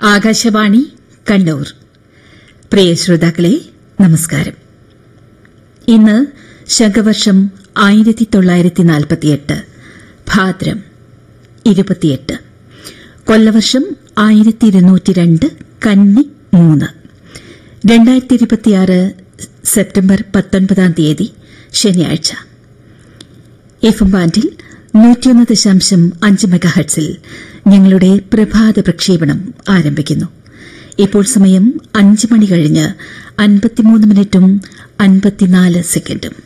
ആകാശവാണി കണ്ണൂർ പ്രിയ ശ്രോതാക്കളെ നമസ്കാരം ഇന്ന് ശകവർഷം ആയിരത്തി തൊള്ളായിരത്തി നാൽപ്പത്തിയെട്ട് ഭാദ്രം ഇരുപത്തിയെട്ട് കൊല്ലവർഷം ആയിരത്തി ഇരുന്നൂറ്റി രണ്ട് കന്നി മൂന്ന് രണ്ടായിരത്തി ഇരുപത്തിയാറ് സെപ്റ്റംബർ പത്തൊൻപതാം തീയതി ശനിയാഴ്ച എഫ് ബാൻഡിൽ നൂറ്റിയൊന്ന് ദശാംശം അഞ്ച് മെഗാഹട്സിൽ ഞങ്ങളുടെ പ്രഭാത പ്രക്ഷേപണം ആരംഭിക്കുന്നു ഇപ്പോൾ സമയം അഞ്ച് മണി കഴിഞ്ഞ് അൻപത്തിമൂന്ന് മിനിറ്റും അൻപത്തിനാല് സെക്കൻഡും